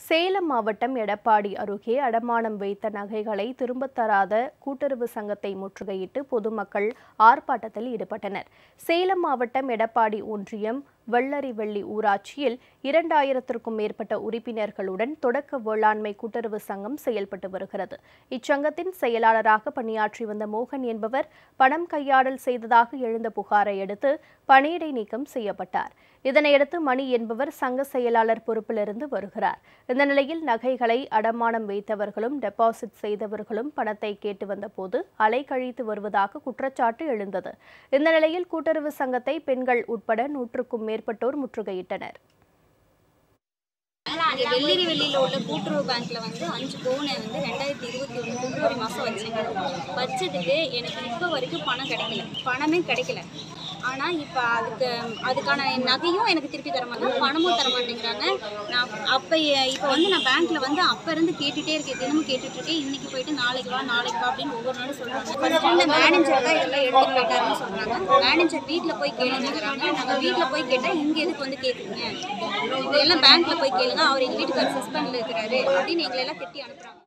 சேலம் மாவட்டம் எடப்பாடி அருகே அடமானம் வைத்த நகைகளை திரும்பத் தராத கூட்டுறவு சங்கத்தை முற்றுகையிட்டு பொதுமக்கள் ஆர்ப்பாட்டத்தில் ஈடுபட்டனர் சேலம் மாவட்டம் எடப்பாடி ஒன்றியம் வெள்ளரிவெள்ளி ஊராட்சியில் இரண்டாயிரத்திற்கும் மேற்பட்ட உறுப்பினர்களுடன் தொடக்க வேளாண்மை கூட்டுறவு சங்கம் செயல்பட்டு வருகிறது இச்சங்கத்தின் செயலாளராக பணியாற்றி வந்த மோகன் என்பவர் பணம் கையாடல் செய்ததாக எழுந்த புகாரை அடுத்து பணியிடை நீக்கம் செய்யப்பட்டார் இதனையடுத்து மணி என்பவர் சங்க செயலாளர் பொறுப்பிலிருந்து வருகிறார் இந்த நிலையில் நகைகளை அடமானம் வைத்தவர்களும் டெபாசிட் செய்தவர்களும் பணத்தை கேட்டு வந்தபோது அலைக்கழித்து வருவதாக குற்றச்சாட்டு எழுந்தது இந்த நிலையில் கூட்டுறவு சங்கத்தை பெண்கள் உட்பட நூற்றுக்கும் மேற்பட்டோர் முற்றுகையிட்டனர் இங்கே வெள்ளரி வெளியில் உள்ள கூட்டுறவு பேங்க்ல வந்து அஞ்சு பவுனை வந்து ரெண்டாயிரத்தி இருபத்தி ஒன்று பிப்ரவரி மாதம் வச்சேங்க வச்சதுக்கு எனக்கு இப்போ வரைக்கும் பணம் கிடைக்கல பணமே கிடைக்கல ஆனால் இப்போ அதுக்கு அதுக்கான நகையும் எனக்கு திருப்பி தர மாட்டாங்க பணமும் தர மாட்டேங்கிறாங்க நான் அப்போ இப்போ வந்து நான் பேங்க்ல வந்து அப்போ இருந்து கேட்டுகிட்டே இருக்கேன் தினமும் கேட்டுட்டு இருக்கேன் இன்னைக்கு போயிட்டு நாளைக்கு வா நாளைக்கு வா அப்படின்னு ஒவ்வொரு நாளும் சொல்கிறாங்க ஃபர்ஸ்ட் இந்த மேனேஜர் தான் இதெல்லாம் எடுத்துட்டு போயிட்டாருன்னு சொல்கிறாங்க மேனேஜர் வீட்டில் போய் கேளுங்கிறாங்க நாங்கள் வீட்டில் போய் கேட்டால் இங்கே எதுக்கு வந்து கேட்குறீங்க இதெல்லாம் பேங்க்ல போய் கேளுங்க அவர் எங்கள் வீட்டுக்காரர் சஸ்பெண்டில் இருக்கிறாரு அப்படின்னு எங்களை எல்லாம் திட்டி அனுப்புறாங்க